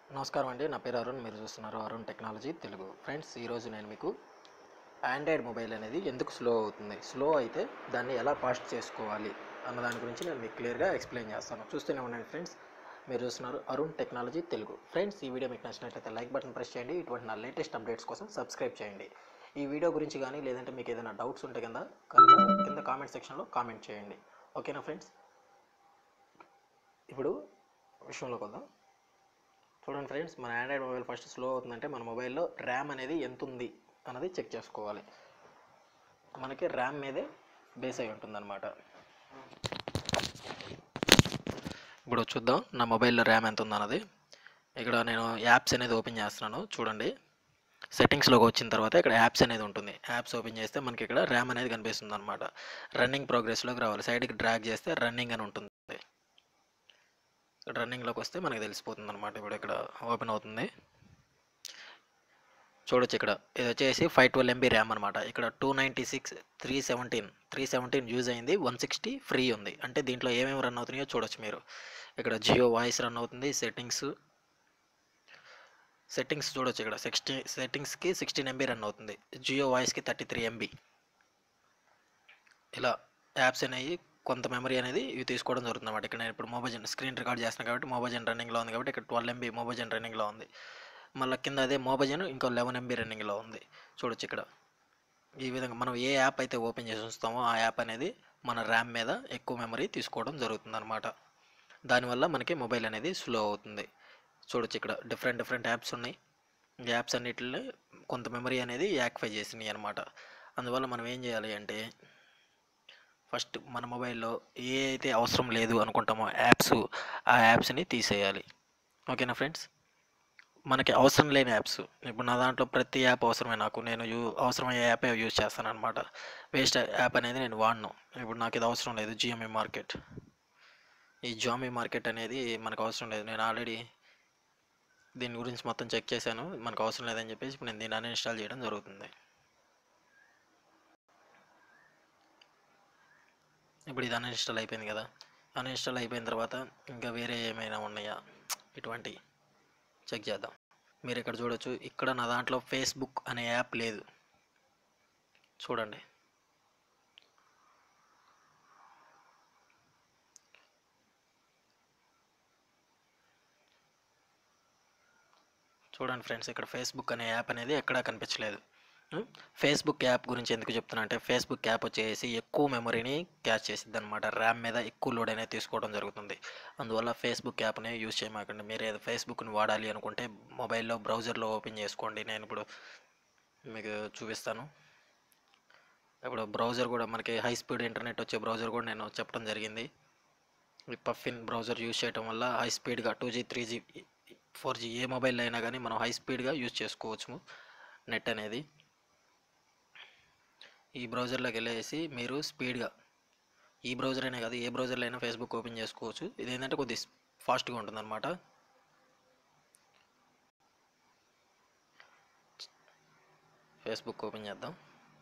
నమస్కారం అండి నా పేరు అరుణ్ మీరు చూస్తున్నారు అరుణ్ టెక్నాలజీ తెలుగు ఫ్రెండ్స్ ఈరోజు నేను మీకు ఆండ్రాయిడ్ మొబైల్ అనేది ఎందుకు స్లో అవుతుంది స్లో అయితే దాన్ని ఎలా ఫాస్ట్ చేసుకోవాలి అన్న దాని గురించి నేను మీకు క్లియర్గా ఎక్స్ప్లెయిన్ చేస్తాను చూస్తూనే ఉండండి ఫ్రెండ్స్ మీరు చూస్తున్నారు అరుణ్ టెక్నాలజీ తెలుగు ఫ్రెండ్స్ ఈ వీడియో మీకు నచ్చినట్లయితే లైక్ బటన్ ప్రెస్ చేయండి ఇటువంటి నా లేటెస్ట్ అప్డేట్స్ కోసం సబ్స్క్రైబ్ చేయండి ఈ వీడియో గురించి కానీ లేదంటే మీకు ఏదైనా డౌట్స్ ఉంటే కింద కనుక కింద కామెంట్ సెక్షన్లో కామెంట్ చేయండి ఓకేనా ఫ్రెండ్స్ ఇప్పుడు విషయంలోకి వద్దాం చూడండి ఫ్రెండ్స్ మన ఆండ్రాయిడ్ మొబైల్ ఫస్ట్ స్లో అవుతుందంటే మన మొబైల్లో ర్యామ్ అనేది ఎంత ఉంది అన్నది చెక్ చేసుకోవాలి మనకి ర్యామ్ మీదే బేస్ అయి ఉంటుందన్నమాట ఇప్పుడు చూద్దాం నా మొబైల్లో ర్యామ్ ఎంత ఉందన్నది ఇక్కడ నేను యాప్స్ అనేది ఓపెన్ చేస్తున్నాను చూడండి సెట్టింగ్స్లోకి వచ్చిన తర్వాత ఇక్కడ యాప్స్ అనేది ఉంటుంది యాప్స్ ఓపెన్ చేస్తే మనకి ఇక్కడ ర్యామ్ అనేది కనిపిస్తుంది అనమాట రన్నింగ్ ప్రోగ్రెస్లోకి రావాలి సైడ్కి డ్రాగ్ చేస్తే రన్నింగ్ అని ఉంటుంది ఇక్కడ రన్నింగ్లోకి వస్తే మనకి తెలిసిపోతుంది అనమాట ఇప్పుడు ఇక్కడ ఓపెన్ అవుతుంది చూడొచ్చు ఇక్కడ ఇది వచ్చేసి ఫైవ్ ట్వెల్వ్ ఎంబీ ర్యామ్ అనమాట ఇక్కడ two ninety six three seventeen three seventeen use అయింది వన్ సిక్స్టీ ఫ్రీ ఉంది అంటే దీంట్లో ఏమేమి రన్ అవుతున్నాయో చూడొచ్చు మీరు ఇక్కడ జియో వాయిస్ రన్ అవుతుంది సెట్టింగ్స్ సెట్టింగ్స్ చూడొచ్చు ఇక్కడ సిక్స్టీ సెట్టింగ్స్కి సిక్స్టీన్ ఎంబీ రన్ అవుతుంది జియో వాయిస్కి థర్టీ త్రీ ఎంబీ ఇలా యాప్స్ అనేవి కొంత మెమరీ అనేది ఇవి తీసుకోవడం జరుగుతుంది అనమాట ఇక్కడ నేను ఇప్పుడు మొబైజన్ స్క్రీన్ రికార్డ్ చేస్తున్నాను కాబట్టి మొబైజన్ రన్నింగ్లో ఉంది కాబట్టి ఇక్కడ ట్వెల్వ్ ఎంబీ మొబైజన్ రన్నింగ్లో ఉంది మళ్ళీ కింద అదే మొబైజన్ ఇంకో లెవెన్ ఎంబీ రన్నింగ్లో ఉంది చూడొచ్చు ఇక్కడ ఈ విధంగా మనం ఏ యాప్ అయితే ఓపెన్ చేసి ఉంచుతామో ఆ యాప్ అనేది మన ర్యామ్ మీద ఎక్కువ మెమరీ తీసుకోవడం జరుగుతుంది అనమాట దానివల్ల మనకి మొబైల్ అనేది స్లో అవుతుంది చూడొచ్చు ఇక్కడ డిఫరెంట్ డిఫరెంట్ యాప్స్ ఉన్నాయి ఈ యాప్స్ అన్నిటిని కొంత మెమరీ అనేది యాక్టిఫై చేసినాయి అనమాట అందువల్ల మనం ఏం చేయాలి అంటే ఫస్ట్ మన మొబైల్లో ఏ అయితే అవసరం లేదు అనుకుంటామో యాప్స్ ఆ యాప్స్ని తీసేయాలి ఓకేనా ఫ్రెండ్స్ మనకి అవసరం లేని యాప్స్ ఇప్పుడు నా దాంట్లో ప్రతి యాప్ అవసరమే నాకు నేను యూ అవసరమయ్యే యాపే యూజ్ చేస్తాను అనమాట వేస్ట్ యాప్ అనేది నేను వాడను ఇప్పుడు నాకు ఇది అవసరం లేదు జిఎంఈ మార్కెట్ ఈ జామీ మార్కెట్ అనేది మనకు అవసరం లేదు నేను ఆల్రెడీ దీని గురించి మొత్తం చెక్ చేశాను మనకు అవసరం లేదని చెప్పేసి ఇప్పుడు నేను దీన్ని అన్ఇన్స్టాల్ చేయడం జరుగుతుంది ఇప్పుడు ఇది అన్ఇన్స్టాల్ అయిపోయింది కదా అన్ఇన్స్టాల్ అయిపోయిన తర్వాత ఇంకా వేరే ఏమైనా ఉన్నాయా ఇటువంటి చెక్ చేద్దాం మీరు ఇక్కడ చూడొచ్చు ఇక్కడ నా దాంట్లో ఫేస్బుక్ అనే యాప్ లేదు చూడండి చూడండి ఫ్రెండ్స్ ఇక్కడ ఫేస్బుక్ అనే యాప్ అనేది ఎక్కడా కనిపించలేదు ఉం? ఫేస్బుక్ యాప్ గురించి ఎందుకు చెప్తున్నా అంటే ఫేస్బుక్ యాప్ వచ్చేసి ఎక్కువ మెమరీని క్యాచ్ చేసిద్ది అనమాట ర్యామ్ మీద ఎక్కువ లోడ్ అనేది తీసుకోవడం జరుగుతుంది అందువల్ల ఫేస్బుక్ యాప్ని యూజ్ చేయమాకండి మీరు ఏదో ఫేస్బుక్ని వాడాలి అనుకుంటే మొబైల్లో బ్రౌజర్లో ఓపెన్ చేసుకోండి నేను ఇప్పుడు మీకు చూపిస్తాను ఇప్పుడు బ్రౌజర్ కూడా మనకి హై స్పీడ్ ఇంటర్నెట్ వచ్చే బ్రౌజర్ కూడా నేను చెప్పడం జరిగింది ఈ పఫిన్ బ్రౌజర్ యూజ్ చేయడం వల్ల హై స్పీడ్గా two G three G four G ఏ మొబైల్ అయినా కానీ మనం హై స్పీడ్గా యూజ్ చేసుకోవచ్చు నెట్ అనేది ఈ బ్రౌజర్లోకి వెళ్ళేసి మీరు స్పీడ్గా ఈ బ్రౌజర్ అయినా కాదు ఏ బ్రౌజర్లో అయినా ఫేస్బుక్ ఓపెన్ చేసుకోవచ్చు ఇది ఏంటంటే కొద్ది ఫాస్ట్గా ఉంటుంది అనమాట ఫేస్బుక్ ఓపెన్ చేద్దాం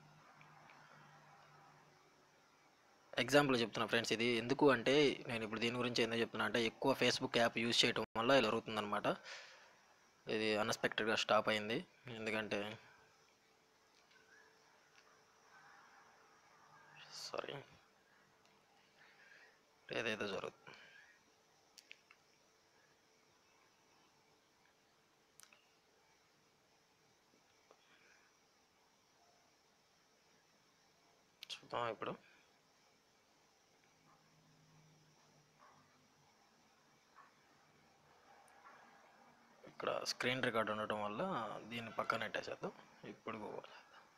ఎగ్జాంపుల్ చెప్తున్నా ఫ్రెండ్స్ ఇది ఎందుకు అంటే నేను ఇప్పుడు దీని గురించి ఎందుకు చెప్తున్నా అంటే ఎక్కువ ఫేస్బుక్ యాప్ యూజ్ చేయడం వల్ల ఇలా జరుగుతుందన్నమాట ఇది అన్ఎక్స్పెక్టెడ్గా స్టాప్ అయింది ఎందుకంటే సారీ ఏదేదో జరుగుతుంది చూద్దాం ఇప్పుడు ఇక్కడ స్క్రీన్ రికార్డ్ ఉండటం వల్ల దీన్ని పక్కన పెట్టేసేద్దాం ఇప్పుడు పోవాలి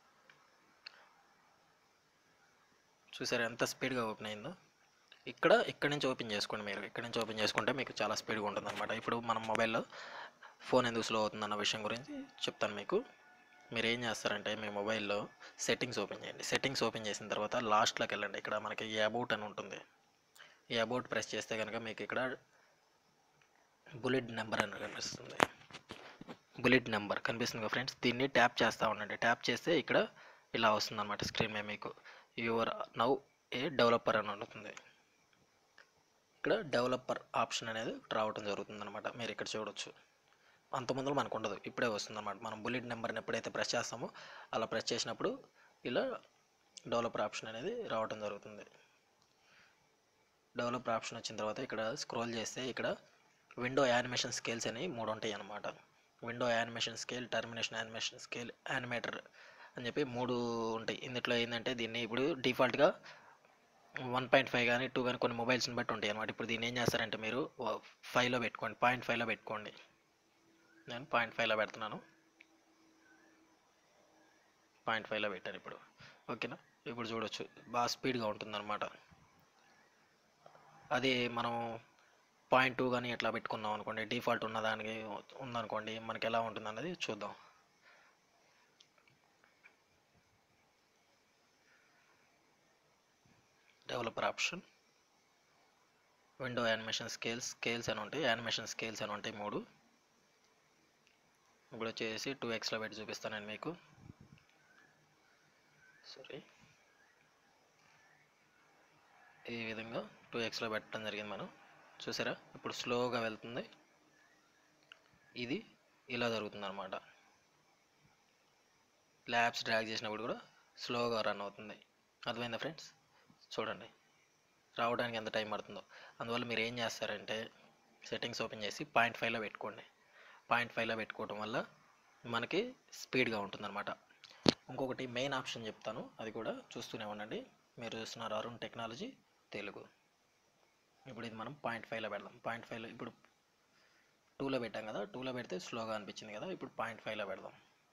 చూసారా ఎంత స్పీడ్గా ఓపెన్ అయిందో ఇక్కడ ఇక్కడ నుంచి ఓపెన్ చేసుకోండి మీరు ఇక్కడ నుంచి ఓపెన్ చేసుకుంటే మీకు చాలా స్పీడ్గా ఉంటుంది అనమాట ఇప్పుడు మన మొబైల్లో ఫోన్ ఎందుకు స్లో అవుతుందన్న విషయం గురించి చెప్తాను మీకు మీరు ఏం చేస్తారంటే మీ మొబైల్లో సెట్టింగ్స్ ఓపెన్ చేయండి సెట్టింగ్స్ ఓపెన్ చేసిన తర్వాత లాస్ట్లోకి వెళ్ళండి ఇక్కడ మనకి ఈ అబౌట్ అని ఉంటుంది ఈ అబౌట్ ప్రెస్ చేస్తే కనుక మీకు ఇక్కడ బుల్లెట్ నెంబర్ అని కనిపిస్తుంది బుల్లెట్ నెంబర్ కనిపిస్తుంది కదా ఫ్రెండ్స్ దీన్ని ట్యాప్ చేస్తూ ఉండండి ట్యాప్ చేస్తే ఇక్కడ ఇలా వస్తుంది అనమాట స్క్రీన్ మీద మీకు యువర్ నౌ ఏ డెవలపర్ అని ఉంటుంది ఇక్కడ డెవలపర్ ఆప్షన్ అనేది రావడం జరుగుతుంది అనమాట మీరు ఇక్కడ చూడొచ్చు అంత ముందులో మనకు ఉండదు ఇప్పుడే వస్తుంది అనమాట మనం బుల్లెట్ నెంబర్ని ఎప్పుడైతే ప్రెస్ చేస్తామో అలా ప్రెస్ చేసినప్పుడు ఇలా డెవలపర్ ఆప్షన్ అనేది రావడం జరుగుతుంది డెవలపర్ ఆప్షన్ వచ్చిన తర్వాత ఇక్కడ స్క్రోల్ చేస్తే ఇక్కడ విండో యానిమేషన్ స్కేల్స్ అని మూడు ఉంటాయి అన్నమాట window animation scale termination animation scale animator అని చెప్పి మూడు ఉంటాయి ఇందులో ఏంటంటే దీన్ని ఇప్పుడు డిఫాల్ట్గా వన్ పాయింట్ ఫైవ్ కానీ టూ కానీ కొన్ని మొబైల్స్ని బట్టి ఉంటాయి అనమాట ఇప్పుడు దీన్ని ఏం చేస్తారంటే మీరు ఫైవ్లో పెట్టుకోండి పాయింట్ ఫైవ్లో పెట్టుకోండి నేను పాయింట్ ఫైవ్లో పెడుతున్నాను పాయింట్ ఫైవ్లో పెట్టాను ఇప్పుడు ఓకేనా ఇప్పుడు చూడొచ్చు బాగా స్పీడ్గా ఉంటుందన్నమాట అది మనం పాయింట్ టూ కానీ ఎట్లా పెట్టుకుందాం అనుకోండి డిఫాల్ట్ ఉన్నదానికి ఉందనుకోండి మనకి ఎలా ఉంటుంది అన్నది చూద్దాం developer option window animation scales scales అని ఉంటాయి యానిమేషన్ స్కేల్స్ అని ఉంటాయి మూడు ఇప్పుడు వచ్చేసి టూ ఎక్స్లో పెట్టి చూపిస్తాను నేను మీకు సారీ ఈ విధంగా టూ ఎక్స్లో పెట్టడం జరిగింది మనం చూసారా ఇప్పుడు స్లోగా వెళ్తుంది ఇది ఇలా జరుగుతుంది అనమాట ల్యాబ్స్ డ్రాగ్ చేసినప్పుడు కూడా స్లోగా రన్ అవుతుంది అర్థమైందా ఫ్రెండ్స్ చూడండి రావడానికి ఎంత టైం పడుతుందో అందువల్ల మీరు ఏం చేస్తారంటే సెట్టింగ్స్ ఓపెన్ చేసి పాయింట్ ఫైవ్లో పెట్టుకోండి పాయింట్ ఫైవ్లో పెట్టుకోవడం వల్ల మనకి స్పీడ్గా ఉంటుందన్నమాట ఇంకొకటి మెయిన్ ఆప్షన్ చెప్తాను అది కూడా చూస్తూనే ఉండండి మీరు చూస్తున్నారు అరుణ్ టెక్నాలజీ తెలుగు ఇప్పుడు ఇది మనం పాయింట్ ఫైవ్లో పెడదాం పాయింట్ ఫైవ్లో ఇప్పుడు టూలో పెట్టాం కదా టూలో పెడితే స్లోగా అనిపించింది కదా ఇప్పుడు పాయింట్ ఫైవ్లో పెడదాం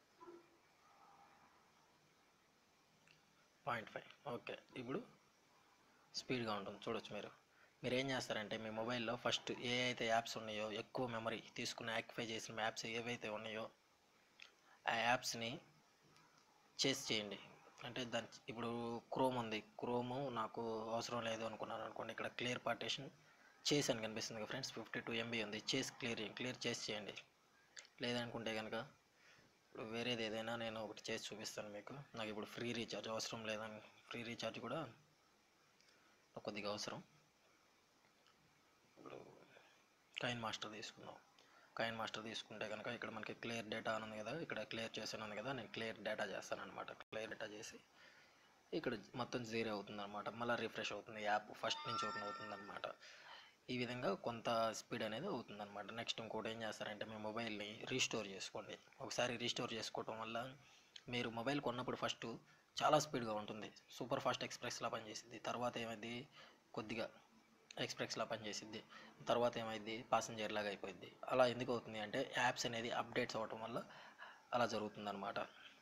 పాయింట్ ఫైవ్ ఓకే ఇప్పుడు స్పీడ్గా ఉంటుంది చూడొచ్చు మీరు మీరు ఏం చేస్తారంటే మీ మొబైల్లో ఫస్ట్ ఏ అయితే యాప్స్ ఉన్నాయో ఎక్కువ మెమరీ తీసుకుని యాక్టిఫై చేసిన యాప్స్ ఏవైతే ఉన్నాయో ఆ యాప్స్ని చేసి చేయండి అంటే దాని ఇప్పుడు క్రోమ్ ఉంది క్రోము నాకు అవసరం లేదు అనుకున్నాను అనుకోండి ఇక్కడ క్లియర్ పార్టీషన్ చేసి అని కనిపిస్తుంది కదా ఫ్రెండ్స్ ఫిఫ్టీ టూ ఎంబీ ఉంది చేసి క్లియర్ క్లియర్ చేసి చేయండి లేదనుకుంటే కనుక ఇప్పుడు వేరేది ఏదైనా నేను ఒకటి చేసి చూపిస్తాను మీకు నాకు ఇప్పుడు ఫ్రీ రీఛార్జ్ అవసరం లేదని ఫ్రీ రీఛార్జ్ కూడా కొద్దిగా అవసరం ఇప్పుడు కైన్ మాస్టర్ తీసుకుందాం కైన్ మాస్టర్ తీసుకుంటే కనుక ఇక్కడ మనకి క్లియర్ డేటా అని ఉంది కదా ఇక్కడ క్లియర్ చేసాను ఉంది కదా నేను క్లియర్ డేటా చేస్తాను అనమాట క్లియర్ డేటా చేసి ఇక్కడ మొత్తం జీరో అవుతుంది అనమాట మళ్ళీ రిఫ్రెష్ అవుతుంది యాప్ ఫస్ట్ నుంచి ఓపెన్ అవుతుంది అనమాట ఈ విధంగా కొంత స్పీడ్ అనేది అవుతుంది అనమాట నెక్స్ట్ ఇంకోటి ఏం చేస్తారంటే మీ మొబైల్ని రీస్టోర్ చేసుకోండి ఒకసారి రీస్టోర్ చేసుకోవటం వల్ల మీరు మొబైల్ కొన్నప్పుడు ఫస్ట్ చాలా స్పీడ్గా ఉంటుంది సూపర్ ఫాస్ట్ ఎక్స్ప్రెస్లా పనిచేసింది తర్వాత ఏమైంది కొద్దిగా ఎక్స్ప్రెస్లా పనిచేసిద్ది తర్వాత ఏమైంది పాసెంజర్ లాగా అయిపోయింది అలా ఎందుకు అవుతుంది అంటే యాప్స్ అనేది అప్డేట్స్ అవ్వటం వల్ల అలా జరుగుతుంది అనమాట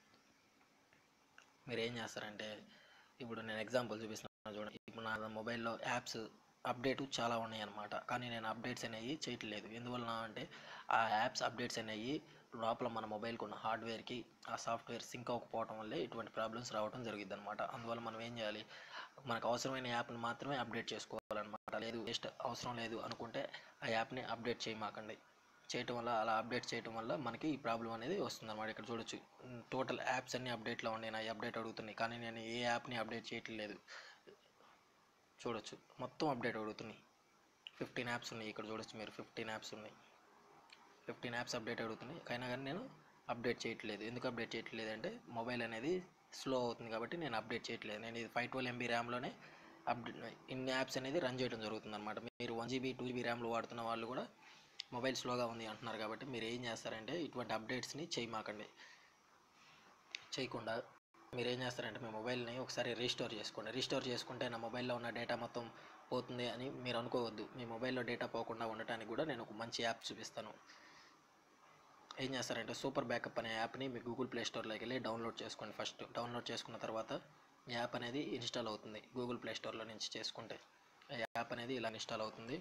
మీరు ఏం చేస్తారంటే ఇప్పుడు నేను ఎగ్జాంపుల్ చూపిస్తున్నాను చూడండి ఇప్పుడు నా మొబైల్లో యాప్స్ అప్డేట్ చాలా ఉన్నాయి అనమాట కానీ నేను అప్డేట్స్ అనేవి చేయట్లేదు ఎందువలన అంటే ఆ యాప్స్ అప్డేట్స్ అనేవి లోపల మన మొబైల్కి ఉన్న హార్డ్వేర్కి ఆ సాఫ్ట్వేర్ సింక్ అవ్వకపోవడం వల్లే ఇటువంటి ప్రాబ్లమ్స్ రావడం జరిగింది అనమాట అందువల్ల మనం ఏం చేయాలి మనకు అవసరమైన యాప్ని మాత్రమే అప్డేట్ చేసుకోవాలన్నమాట లేదు జస్ట్ అవసరం లేదు అనుకుంటే ఆ యాప్ని అప్డేట్ చేయమాకండి చేయటం వల్ల అలా అప్డేట్ చేయటం వల్ల మనకి ఈ ప్రాబ్లం అనేది వస్తుంది అనమాట ఇక్కడ చూడొచ్చు టోటల్ యాప్స్ అన్ని అప్డేట్లో ఉన్నాయి నా అప్డేట్ అడుగుతున్నాయి కానీ నేను ఏ యాప్ని అప్డేట్ చేయట్లేదు చూడొచ్చు మొత్తం అప్డేట్ అడుగుతున్నాయి ఫిఫ్టీన్ యాప్స్ ఉన్నాయి ఇక్కడ చూడొచ్చు మీరు ఫిఫ్టీన్ యాప్స్ ఉన్నాయి ఫిఫ్టీన్ యాప్స్ అప్డేట్ అడుగుతున్నాయి అయినా కానీ నేను అప్డేట్ చేయట్లేదు ఎందుకు అప్డేట్ చేయట్లేదు అంటే మొబైల్ అనేది స్లో అవుతుంది కాబట్టి నేను అప్డేట్ చేయట్లేదు నేను ఇది ఫైవ్ ట్వెల్వ్ ఎంబీ ర్యామ్లోనే అప్డేట్ ఇన్ని యాప్స్ అనేది రన్ చేయడం జరుగుతుంది అనమాట మీరు వన్ జీబీ టూ జీబీ ర్యామ్లో వాడుతున్న వాళ్ళు కూడా మొబైల్ స్లోగా ఉంది అంటున్నారు కాబట్టి మీరు ఏం చేస్తారంటే ఇటువంటి అప్డేట్స్ని చేయమాకండి చేయకుండా మీరు ఏం చేస్తారంటే మీ మొబైల్ని ఒకసారి రీస్టోర్ చేసుకోండి రీస్టోర్ చేసుకుంటే నా మొబైల్లో ఉన్న డేటా మొత్తం పోతుంది అని మీరు అనుకోవద్దు మీ మొబైల్లో డేటా పోకుండా ఉండటానికి కూడా నేను ఒక మంచి యాప్ చూపిస్తాను ఏం చేస్తారంటే సూపర్ బ్యాకప్ అనే యాప్ని మీ గూగుల్ ప్లే స్టోర్లోకి వెళ్ళి డౌన్లోడ్ చేసుకోండి ఫస్ట్ డౌన్లోడ్ చేసుకున్న తర్వాత ఈ యాప్ అనేది ఇన్స్టాల్ అవుతుంది గూగుల్ ప్లే స్టోర్లో నుంచి చేసుకుంటే ఈ యాప్ అనేది ఇలా ఇన్స్టాల్ అవుతుంది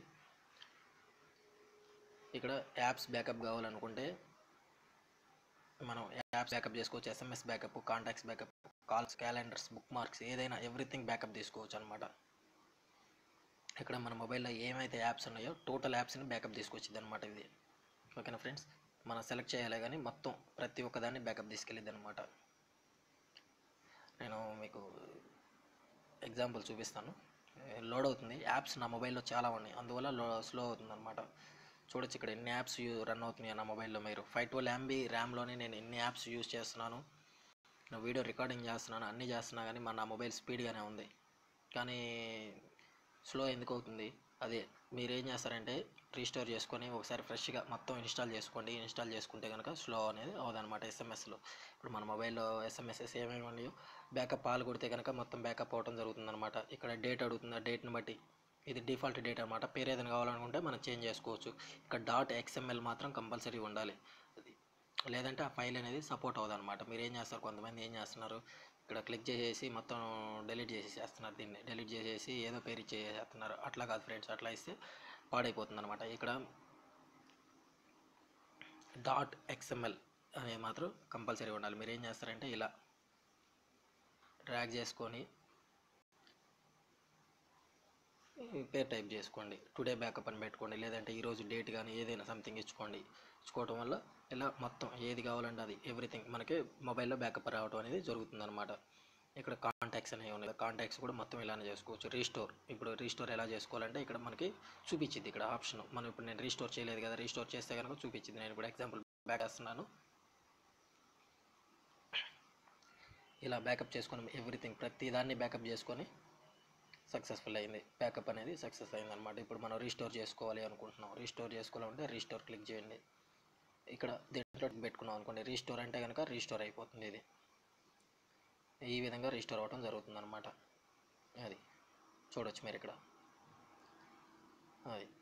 ఇక్కడ యాప్స్ బ్యాకప్ కావాలనుకుంటే మనం యాప్స్ బ్యాకప్ చేసుకోవచ్చు SMS backup contacts backup calls calendars bookmarks ఏదైనా ఎవ్రీథింగ్ బ్యాకప్ తీసుకోవచ్చు అనమాట ఇక్కడ మన మొబైల్లో ఏమైతే యాప్స్ ఉన్నాయో టోటల్ యాప్స్ని బ్యాకప్ తీసుకొచ్చింది అనమాట ఇది ఓకేనా ఫ్రెండ్స్ మనం సెలెక్ట్ చేయాలి కానీ మొత్తం ప్రతి ఒక్కదాన్ని బ్యాకప్ తీసుకెళ్ళిద్ది అనమాట నేను మీకు ఎగ్జాంపుల్ చూపిస్తాను లోడ్ అవుతుంది యాప్స్ నా మొబైల్లో చాలా ఉన్నాయి అందువల్ల లో స్లో అవుతుంది అనమాట చూడొచ్చు ఇక్కడ ఎన్ని యాప్స్ రన్ అవుతున్నాయి నా మొబైల్లో మీరు ఫైవ్ ట్వెల్వ్ ఎంబీ ర్యామ్లోనే నేను ఎన్ని యాప్స్ యూస్ చేస్తున్నాను నా వీడియో రికార్డింగ్ చేస్తున్నాను అన్నీ చేస్తున్నా కానీ మన నా మొబైల్ స్పీడ్గానే ఉంది కానీ స్లో ఎందుకు అవుతుంది అదే మీరు ఏం చేస్తారంటే రీస్టోర్ చేసుకొని ఒకసారి ఫ్రెష్గా మొత్తం ఇన్స్టాల్ చేసుకోండి ఇన్స్టాల్ చేసుకుంటే కనుక స్లో అనేది అవదనమాట ఎస్ఎంఎస్లో ఇప్పుడు మన మొబైల్లో ఎస్ఎంఎస్ఎస్ ఏమేమి ఉన్నాయో బ్యాకప్ పాలు కొడితే కనుక మొత్తం బ్యాకప్ అవడం జరుగుతుందన్నమాట ఇక్కడ డేట్ అడుగుతుంది ఆ డేట్ని బట్టి ఇది డిఫాల్ట్ డేట్ అనమాట పేరు ఏదైనా కావాలనుకుంటే మనం చేంజ్ చేసుకోవచ్చు ఇక్కడ డాట్ ఎక్స్ఎంఎల్ మాత్రం కంపల్సరీ ఉండాలి అది లేదంటే ఆ ఫైల్ అనేది సపోర్ట్ అవ్వదు అనమాట మీరు ఏం చేస్తారు కొంతమంది ఏం చేస్తున్నారు ఇక్కడ క్లిక్ చేసేసి మొత్తం డిలీట్ చేసేస్తున్నారు దీన్ని డిలీట్ చేసేసి ఏదో పేరు ఇచ్చేస్తున్నారు అట్లా కాదు ఫ్రెండ్స్ అట్లా ఇస్తే పాడైపోతుంది అనమాట ఇక్కడ డాట్ ఎక్స్ఎంఎల్ అనేది మాత్రం కంపల్సరీ ఉండాలి మీరు ఏం చేస్తారంటే ఇలా డ్రాగ్ చేసుకొని ఈ పేరు టైప్ చేసుకోండి టుడే బ్యాకప్ అని పెట్టుకోండి లేదంటే ఈరోజు డేట్ కానీ ఏదైనా సంథింగ్ ఇచ్చుకోండి ఇచ్చుకోవడం వల్ల ఇలా మొత్తం ఏది కావాలంటే అది ఎవ్రీథింగ్ మనకి మొబైల్లో బ్యాకప్ రావడం అనేది జరుగుతుంది అనమాట ఇక్కడ కాంటాక్ట్స్ అనేవి ఉన్నాయి కాంటాక్ట్స్ కూడా మొత్తం ఇలానే చేసుకోవచ్చు రీస్టోర్ ఇప్పుడు రీస్టోర్ ఎలా చేసుకోవాలంటే ఇక్కడ మనకి చూపించింది ఇక్కడ ఆప్షన్ మనం ఇప్పుడు నేను రీస్టోర్ చేయలేదు కదా రీస్టోర్ చేస్తే కనుక చూపించింది నేను ఇప్పుడు ఎగ్జాంపుల్ బ్యాక్ వేస్తున్నాను ఇలా బ్యాకప్ చేసుకొని ఎవ్రీథింగ్ ప్రతి దాన్ని బ్యాకప్ చేసుకొని సక్సెస్ఫుల్ అయింది బ్యాకప్ అనేది సక్సెస్ అయింది అనమాట ఇప్పుడు మనం రీస్టోర్ చేసుకోవాలి అనుకుంటున్నాం రీస్టోర్ చేసుకోవాలంటే రీస్టోర్ క్లిక్ చేయండి ఇక్కడ దీంట్లో పెట్టుకున్నాం అనుకోండి రీస్టోర్ అంటే కనుక రీస్టోర్ అయిపోతుంది ఇది ఈ విధంగా రీస్టోర్ అవ్వడం జరుగుతుంది అనమాట అది చూడొచ్చు మీరు ఇక్కడ అది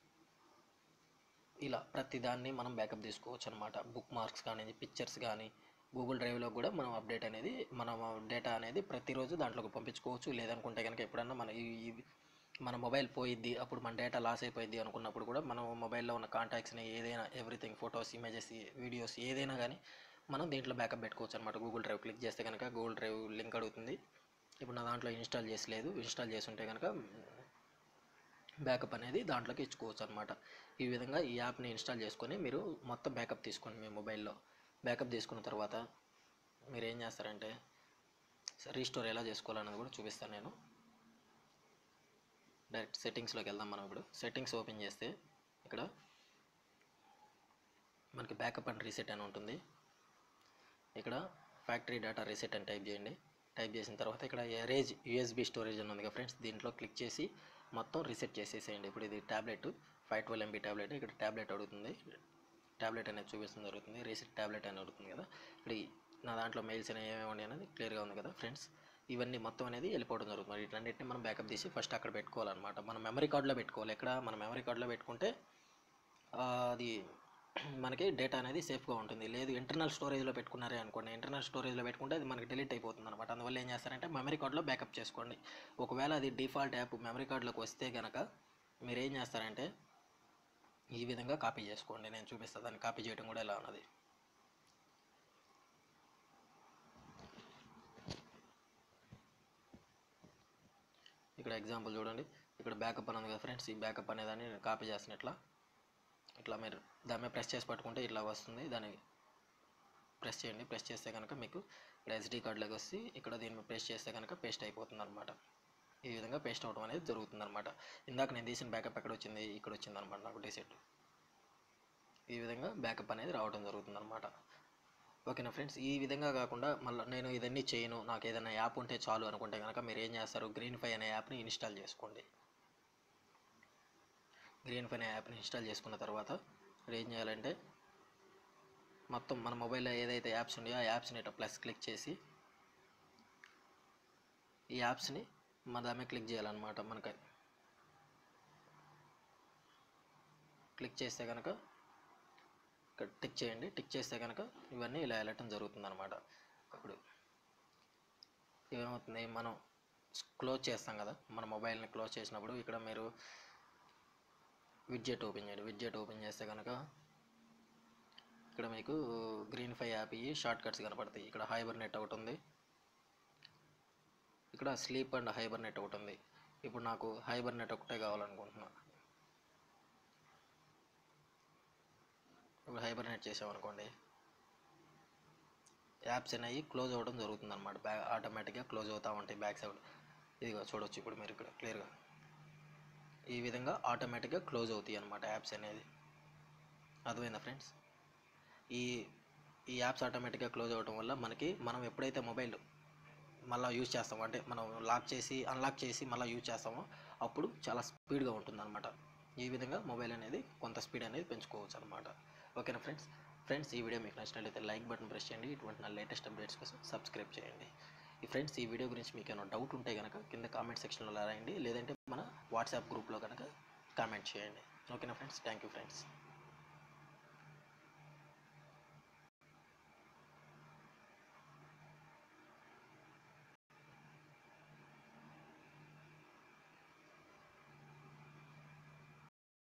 ఇలా ప్రతి దాన్ని మనం బ్యాకప్ తీసుకోవచ్చు అనమాట బుక్ మార్క్స్ కానీ పిక్చర్స్ కానీ గూగుల్ డ్రైవ్లో కూడా మనం అప్డేట్ అనేది మన డేటా అనేది ప్రతిరోజు దాంట్లోకి పంపించుకోవచ్చు లేదనుకుంటే కనుక ఎప్పుడన్నా మన ఈ ఈ- మన మొబైల్ పోయిద్ది అప్పుడు మన డేటా లాస్ అయిపోయింది అనుకున్నప్పుడు కూడా మనం మొబైల్లో ఉన్న కాంటాక్ట్స్ని ఏదైనా ఎవ్రీథింగ్ ఫొటోస్ ఇమేజెస్ వీడియోస్ ఏదైనా కానీ మనం దీంట్లో బ్యాకప్ పెట్టుకోవచ్చు అనమాట గూగుల్ డ్రైవ్ క్లిక్ చేస్తే కనుక గూగుల్ డ్రైవ్ లింక్ అడుగుతుంది ఇప్పుడు నా దాంట్లో ఇన్స్టాల్ చేసి లేదు ఇన్స్టాల్ చేసి ఉంటే కనుక బ్యాకప్ అనేది దాంట్లోకి ఇచ్చుకోవచ్చు అనమాట ఈ విధంగా ఈ యాప్ని ఇన్స్టాల్ చేసుకొని మీరు మొత్తం బ్యాకప్ తీసుకోండి మీ మొబైల్లో బ్యాకప్ తీసుకున్న తర్వాత మీరు ఏం చేస్తారంటే రీస్టోర్ ఎలా చేసుకోవాలన్నది కూడా చూపిస్తాను నేను డైరెక్ట్ సెట్టింగ్స్లోకి వెళ్దాం మనం ఇప్పుడు సెట్టింగ్స్ ఓపెన్ చేస్తే ఇక్కడ మనకి బ్యాకప్ అండ్ రీసెట్ అని ఉంటుంది ఇక్కడ ఫ్యాక్టరీ డేటా రీసెట్ అని టైప్ చేయండి టైప్ చేసిన తర్వాత ఇక్కడ ఎరేజ్ యూఎస్బి స్టోరేజ్ అని ఉంది కదా ఫ్రెండ్స్ దీంట్లో క్లిక్ చేసి మొత్తం రీసెట్ చేసేసేయండి ఇప్పుడు ఇది tablet five twelve MB tablet ఇక్కడ ట్యాబ్లెట్ అడుగుతుంది ట్యాబ్లెట్ అనేది చూపిస్తుంది జరుగుతుంది రీసెట్ ట్యాబ్లెట్ అని అడుగుతుంది కదా ఇక్కడ ఈ- నా దాంట్లో మెయిల్స్ అనేవి ఏమేమి ఉన్నాయి అనేది క్లియర్గా ఉంది కదా ఫ్రెండ్స్ ఇవన్నీ మొత్తం అనేది వెళ్ళిపోవడం జరుగుతుంది మరి వీటన్నిటిని మనం బ్యాకప్ తీసి ఫస్ట్ అక్కడ పెట్టుకోవాలన్నమాట మన మెమరీ కార్డులో పెట్టుకోవాలి ఎక్కడ మన మెమరీ కార్డులో పెట్టుకుంటే ఆ, అది మనకి డేటా అనేది సేఫ్గా ఉంటుంది లేదు ఇంటర్నల్ స్టోరేజ్లో పెట్టుకున్నారే అనుకోండి ఇంటర్నల్ స్టోరేజ్లో పెట్టుకుంటే అది మనకి డిలీట్ అయిపోతుంది అనమాట అందువల్ల ఏం చేస్తారంటే మెమరీ కార్డులో బ్యాకప్ చేసుకోండి ఒకవేళ అది డిఫాల్ట్ యాప్ మెమరీ కార్డులోకి వస్తే కనుక మీరు ఏం చేస్తారంటే ఈ విధంగా కాపీ చేసుకోండి నేను చూపిస్తాను దాన్ని కాపీ చేయడం కూడా ఎలా ఉన్నది ఇక్కడ ఎగ్జాంపుల్ చూడండి ఇక్కడ బ్యాకప్ అని ఉంది కదా ఫ్రెండ్స్ ఈ బ్యాకప్ అనేదాన్ని నేను కాపీ చేసిన ఇట్లా ఇట్లా మీరు దాని మీద ప్రెస్ చేసి పట్టుకుంటే ఇట్లా వస్తుంది దాన్ని ప్రెస్ చేయండి ప్రెస్ చేస్తే కనుక మీకు ఇక్కడ ఎస్డి కార్డులోకి వస్తే ఇక్కడ దీన్ని మీద ప్రెస్ చేస్తే కనుక పేస్ట్ అయిపోతుంది అనమాట ఈ విధంగా పేస్ట్ అవడం అనేది జరుగుతుంది అనమాట ఇందాక నేను తీసిన బ్యాకప్ ఎక్కడ వచ్చింది ఇక్కడ వచ్చింది అనమాట నాకు డీసెట్ ఈ విధంగా బ్యాకప్ అనేది రావడం జరుగుతుంది అనమాట ఓకేనా ఫ్రెండ్స్ ఈ విధంగా కాకుండా మళ్ళీ నేను ఇదన్నీ చేయను నాకు ఏదైనా యాప్ ఉంటే చాలు అనుకుంటే కనుక మీరు ఏం చేస్తారు గ్రీన్ ఫై అనే యాప్ని ఇన్స్టాల్ చేసుకోండి గ్రీన్ ఫై అనే యాప్ని ఇన్స్టాల్ చేసుకున్న తర్వాత మీరు ఏం చేయాలంటే మొత్తం మన మొబైల్లో ఏదైతే యాప్స్ ఉన్నాయో ఆ యాప్స్ని ఇట్లా ప్లస్ క్లిక్ చేసి ఈ యాప్స్ని మన దాని మీద క్లిక్ చేయాలన్నమాట మనకి క్లిక్ చేస్తే కనుక ఇక్కడ టిక్ చేయండి టిక్ చేస్తే కనుక ఇవన్నీ ఇలా వెళ్ళటం జరుగుతుంది అనమాట ఇప్పుడు ఏమవుతుంది మనం క్లోజ్ చేస్తాం కదా మన మొబైల్ని క్లోజ్ చేసినప్పుడు ఇక్కడ మీరు విడ్జెట్ ఓపెన్ చేయండి విడ్జెట్ ఓపెన్ చేస్తే కనుక ఇక్కడ మీకు గ్రీన్ ఫై యాప్ ఈ షార్ట్ కట్స్ కనపడతాయి ఇక్కడ హైబర్ నెట్ ఒకటి ఉంది ఇక్కడ స్లీప్ అండ్ హైబర్ నెట్ ఒకటి ఉంది ఇప్పుడు నాకు హైబర్ నెట్ ఒకటే కావాలనుకుంటున్నా ఇప్పుడు హైబర్ నెట్ చేసామనుకోండి యాప్స్ అనేవి క్లోజ్ అవ్వడం జరుగుతుంది అనమాట బ్యా ఆటోమేటిక్గా క్లోజ్ అవుతూ ఉంటాయి బ్యాక్ సైడ్ ఇదిగో చూడొచ్చు ఇప్పుడు మీరు ఇక్కడ క్లియర్గా ఈ విధంగా ఆటోమేటిక్గా క్లోజ్ అవుతాయి అనమాట యాప్స్ అనేది అర్థమైందా ఫ్రెండ్స్ ఈ ఈ యాప్స్ ఆటోమేటిక్గా క్లోజ్ అవ్వడం వల్ల మనకి మనం ఎప్పుడైతే మొబైల్ మళ్ళీ యూజ్ చేస్తామో అంటే మనం లాక్ చేసి అన్లాక్ చేసి మళ్ళీ యూజ్ చేస్తామో అప్పుడు చాలా స్పీడ్గా ఉంటుందన్నమాట ఈ విధంగా మొబైల్ అనేది కొంత స్పీడ్ అనేది పెంచుకోవచ్చు అనమాట ఓకేనా ఫ్రెండ్స్ ఫ్రెండ్స్ ఈ వీడియో మీకు నచ్చినట్లయితే లైక్ బటన్ ప్రెస్ చేయండి ఇటువంటి నా లేటెస్ట్ అప్డేట్స్ కోసం సబ్స్క్రైబ్ చేయండి ఈ ఫ్రెండ్స్ ఈ వీడియో గురించి మీకు ఏమైనా డౌట్ ఉంటే కనుక కింద కామెంట్ సెక్షన్లో రాయండి లేదంటే మన వాట్సాప్ గ్రూప్లో కనుక కామెంట్ చేయండి ఓకేనా ఫ్రెండ్స్ థ్యాంక్ యూ ఫ్రెండ్స్